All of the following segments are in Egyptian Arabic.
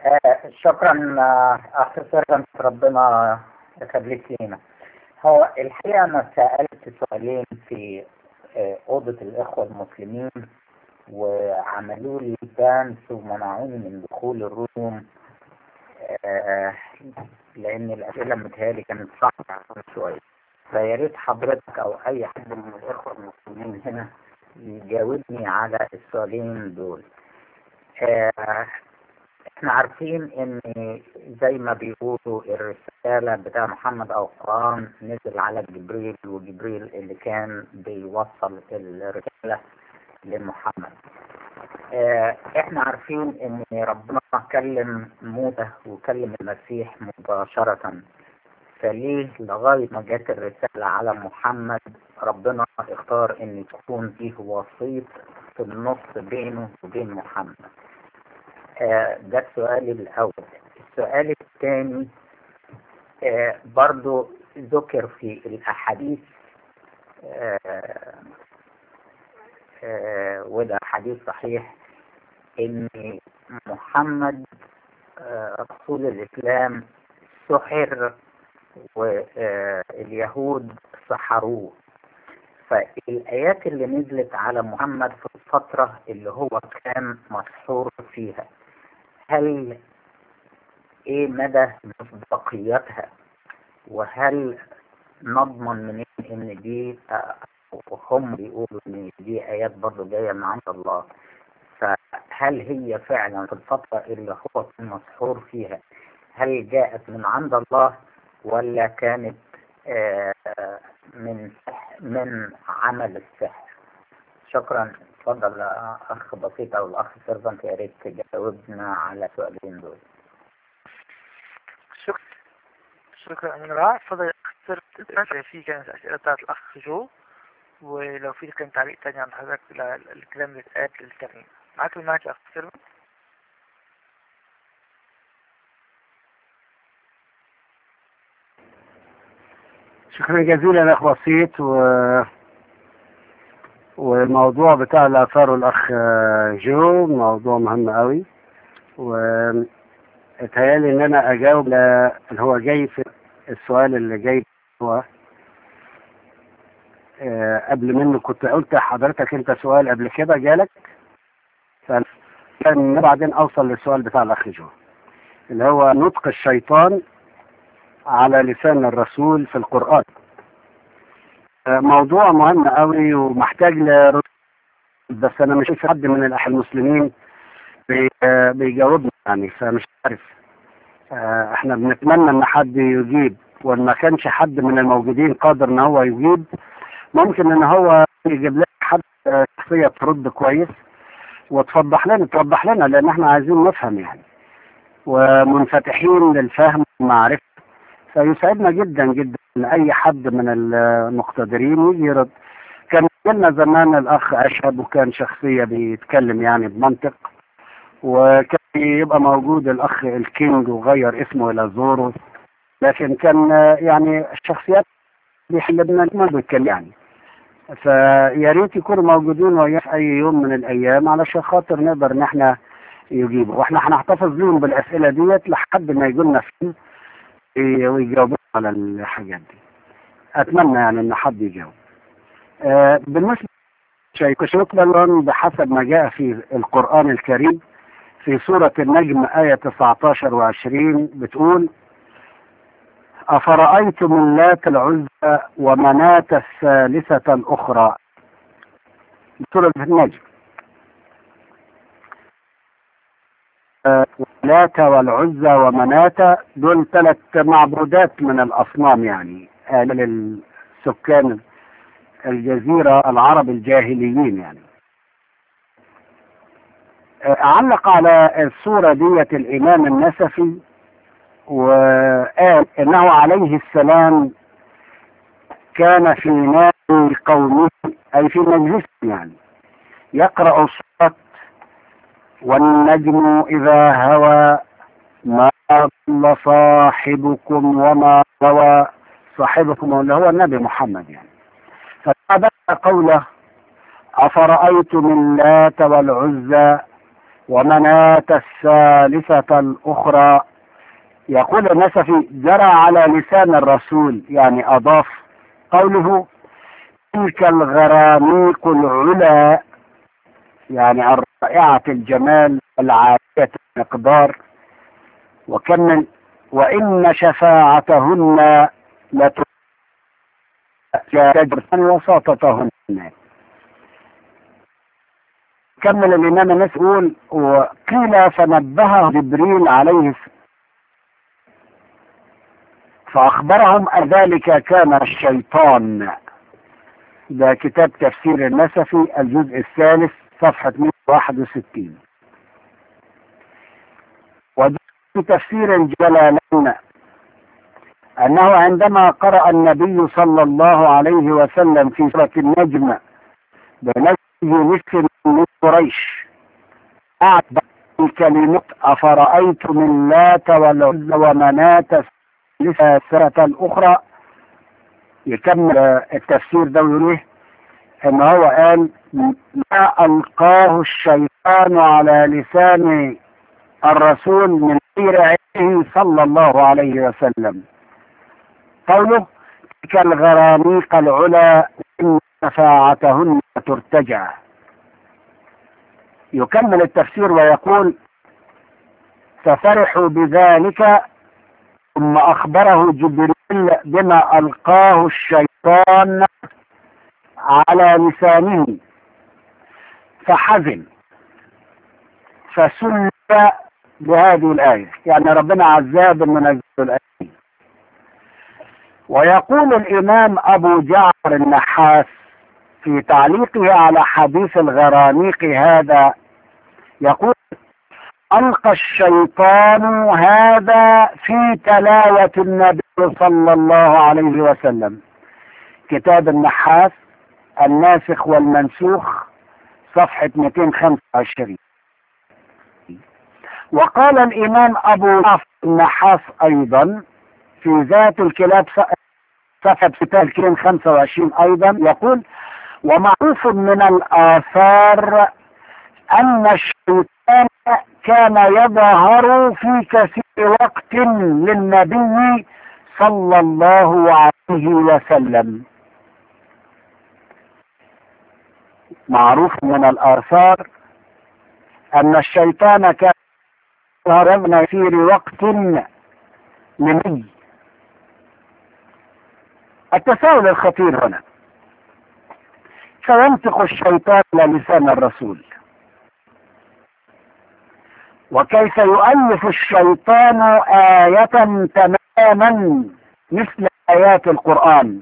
آه، شكرا آه، اخ سيرفنت ربنا يخليك لينا هو الحقيقه انا سالت سؤالين في آه، اوضه الاخوه المسلمين وعملوا لي بانس ومنعوني من دخول الروم آه، لان الاسئله متهيألي كانت صعبه شويه فيا ريت حضرتك او اي حد من الاخوه المسلمين هنا يجاوبني على السؤالين دول آه، احنا عارفين ان زي ما بيقولوا الرسالة بتاع محمد او القرآن نزل على جبريل وجبريل اللي كان بيوصل الرسالة لمحمد اه احنا عارفين ان ربنا كلم موسى وكلم المسيح مباشرة فليه لغاية ما جت الرسالة على محمد ربنا اختار ان تكون فيه وسيط في النص بينه وبين محمد آه، ده السؤال الأول السؤال الثاني آه، برضو ذكر في الأحاديث آه، آه، وده حديث صحيح إن محمد آه، رسول الإسلام سحر واليهود سحروه فالآيات اللي نزلت على محمد في الفترة اللي هو كان مسحور فيها هل ايه مدى مصداقيتها وهل نضمن منين ان دي آه، هم بيقولوا ان دي ايات برضه جايه من عند الله فهل هي فعلا في الفتره اللي هو كان مسحور فيها هل جاءت من عند الله ولا كانت آه، من سح- من عمل السحر شكرا اتفضل يا اخ بسيط او الاخ سيرفنت يا ريت تجاوبنا على السؤالين دول شكرا شكرا أمين رائع تفضل اختصر في كانت الأسئلة بتاعت الأخ جو ولو في كان تعليق تاني عن حضرتك ل- الكلام اللي اتقال للترميم معاك المايك يا أخ سيرفنت شكرا جزيلا يا اخ بسيط و والموضوع بتاع اللي اثاره الاخ جو موضوع مهم قوي واتهيالي ان انا اجاوب ل- اللي هو جاي في السؤال اللي جاي هو آه، قبل منه كنت قلت لحضرتك انت سؤال قبل كده جالك فكان بعدين اوصل للسؤال بتاع الاخ جو اللي هو نطق الشيطان على لسان الرسول في القرآن آه، موضوع مهم قوي ومحتاج لرد بس انا مش شايف حد من الاخ المسلمين بي- آه، بيجاوبنا يعني فمش عارف آه، احنا بنتمنى ان حد يجيب وان ما كانش حد من الموجودين قادر ان هو يجيب ممكن ان هو يجيب لنا حد آه، شخصية ترد كويس وتوضح لنا توضح لنا لان احنا عايزين نفهم يعني ومنفتحين للفهم والمعرفة فيسعدنا جدا جدا ان اي حد من المقتدرين يجي يرد كان لنا زمان الاخ اشهب وكان شخصيه بيتكلم يعني بمنطق وكان يبقى موجود الاخ الكينج وغير اسمه الى زورو لكن كان آه، يعني الشخصيات بيحل بنا ما بيتكلم يعني فيا ريت يكونوا موجودين وياه في اي يوم من الايام علشان خاطر نقدر ان احنا يجيبوا واحنا هنحتفظ لهم بالاسئله ديت لحد ما يجوا لنا فيلم ي- ويجاوبوا على الحاجات دي اتمنى يعني ان حد يجاوب آه بالنسبه شيء شكرا بحسب ما جاء في القران الكريم في سوره النجم ايه 19 و20 بتقول افرايتم اللات العزى ومناه الثالثه الاخرى سوره النجم آه، لات والعزى ومناة دول ثلاث معبودات من الأصنام يعني آه، للسكان الجزيرة العرب الجاهليين يعني آه، علق على الصورة ديت الإمام النسفي وقال إنه عليه السلام كان في نادي قومه أي في مجلس يعني يقرأ سورة والنجم إذا هوى ما ضل صاحبكم وما غوى صاحبكم اللي هو النبي محمد يعني فبدأ قوله أفرأيتم اللات والعزى ومناة الثالثة الأخرى يقول النسفي جرى على لسان الرسول يعني أضاف قوله تلك الغرانيق العلا يعني الرائعة الجمال العالية المقدار وكم من وإن شفاعتهن لتجر وساطتهن كمل الإمام الناس يقول وقيل فنبهه جبريل عليه السلام فأخبرهم أن ذلك كان الشيطان ده كتاب تفسير النسفي الجزء الثالث صفحة 161 وده في تفسير الجلالين أنه عندما قرأ النبي صلى الله عليه وسلم في سورة النجم بنجم مثل من قريش أعد الكلمة أفرأيت من لات والعز ومناة الثالثة الأخرى يكمل التفسير ده ويقول ايه ان هو قال ما القاه الشيطان على لسان الرسول من غير علمه صلى الله عليه وسلم قوله تلك الغرانيق العلا ان شفاعتهن ترتجع يكمل التفسير ويقول ففرحوا بذلك ثم اخبره جبريل بما القاه الشيطان على لسانه فحزن فسل بهذه الآية يعني ربنا عذاب منزل الآية ويقول الإمام أبو جعفر النحاس في تعليقه على حديث الغرانيق هذا يقول ألقى الشيطان هذا في تلاوة النبي صلى الله عليه وسلم كتاب النحاس الناسخ والمنسوخ صفحة 225 وقال الإمام أبو جعفر النحاس أيضا في ذات الكلاب صفحة 225 أيضا يقول ومعروف من الآثار أن الشيطان كان يظهر في كثير وقت للنبي صلى الله عليه وسلم معروف من الآثار أن الشيطان كان يظهر في وقت لنبي التساؤل الخطير هنا فينطق الشيطان لسان الرسول وكيف يؤلف الشيطان آية تماما مثل آيات القرآن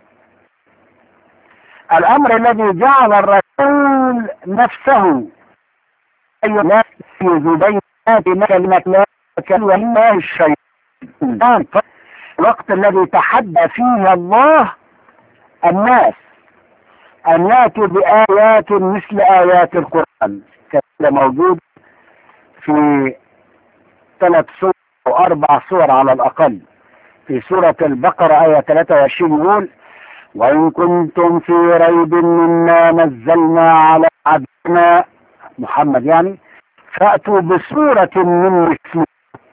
الأمر الذي جعل الرسول نفسه أي لا يزيد بين كلمة لا كلمة الشيطان الوقت الذي تحدى فيه الله الناس أن يأتوا بآيات مثل آيات القرآن كان موجود في ثلاث سور أو أربع سور على الأقل في سورة البقرة آية 23 يقول وإن كنتم في ريب مما نزلنا على عبدنا محمد يعني فأتوا بسورة من مثله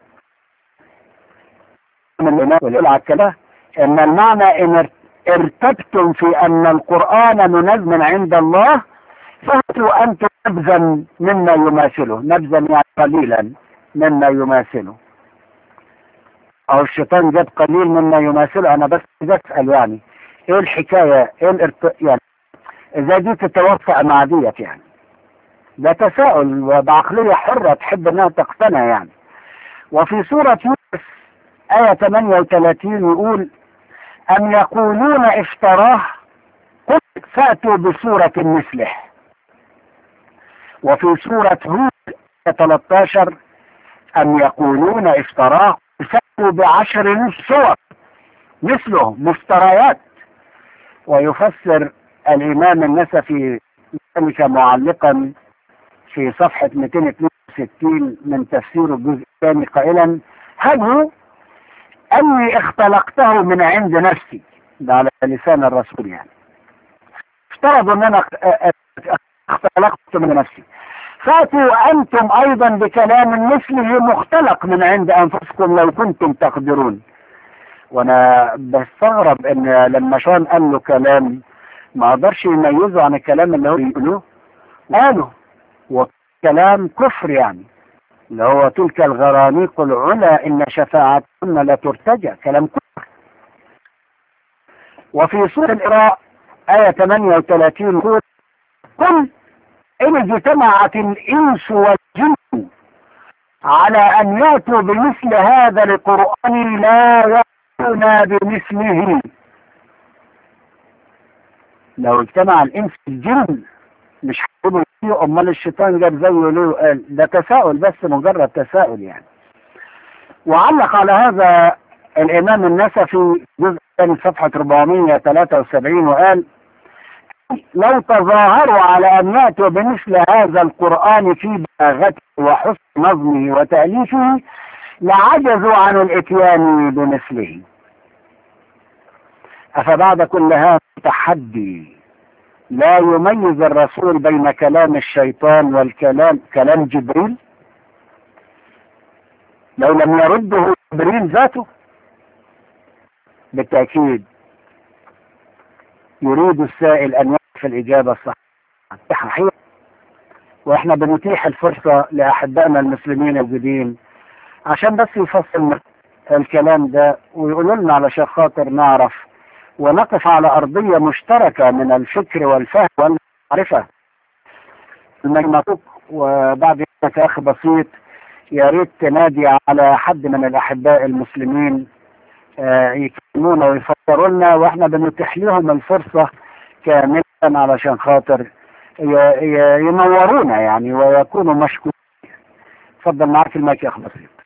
من والإلعى كده إن المعنى إن ارتبتم في أن القرآن منزل من عند الله فأتوا أنتم نبذا مما يماثله نبذا يعني قليلا مما يماثله أو الشيطان جاب قليل مما يماثله أنا بس بسأل يعني إيه الحكاية إيه الارت... يعني إذا دي تتوفق مع ديت يعني ده تساؤل وبعقلية حرة تحب انها تقتنع يعني وفي سورة يونس آية 38 يقول أم يقولون افتراه قل فأتوا بسورة مثله وفي سورة هود 13 أم يقولون افتراه فأتوا بعشر سور مثله مفتريات ويفسر الإمام النسفي ذلك معلقا في صفحة 262 من تفسير الجزء الثاني قائلا هل أني اختلقته من عند نفسي ده على لسان الرسول يعني افترضوا أن أنا اختلقت من نفسي فاتوا أنتم أيضا بكلام مثله مختلق من عند أنفسكم لو كنتم تقدرون وأنا بستغرب إن لما شون قال له كلام ما قدرش يميزه عن الكلام اللي هو بيقوله قاله وكلام كفر يعني اللي هو تلك الغرانيق العلا إن شفاعتهن لا ترتجى كلام كفر وفي سورة الإراء آية 38 يقول قل إن اجتمعت الإنس والجن على أن يأتوا بمثل هذا القرآن لا يأتون بمثله لو اجتمع الإنس والجن مش هيقولوا فيه أمال الشيطان جاب زيه ليه قال ده تساؤل بس مجرد تساؤل يعني وعلق على هذا الإمام النسفي جزء ثاني صفحة 473 وقال لو تظاهروا على أن يأتوا بمثل هذا القرآن في بلاغته وحسن نظمه وتأليفه لعجزوا عن الإتيان بمثله أفبعد كل هذا التحدي لا يميز الرسول بين كلام الشيطان والكلام كلام جبريل لو لم يرده جبريل ذاته بالتأكيد يريد السائل أن يعرف الإجابة الصحيحة وإحنا بنتيح الفرصة لأحبائنا المسلمين الجديد عشان بس يفصل الكلام ده ويقولوا لنا علشان خاطر نعرف ونقف على أرضية مشتركة من الفكر والفهم والمعرفة المجموعة وبعد ذلك أخ بسيط يا ريت تنادي على حد من الأحباء المسلمين يكلمونا ويفكروا لنا واحنا بنتيح لهم الفرصة كاملة علشان خاطر ينورونا يعني ويكونوا مشكورين اتفضل معاك المايك يا اخ بسيط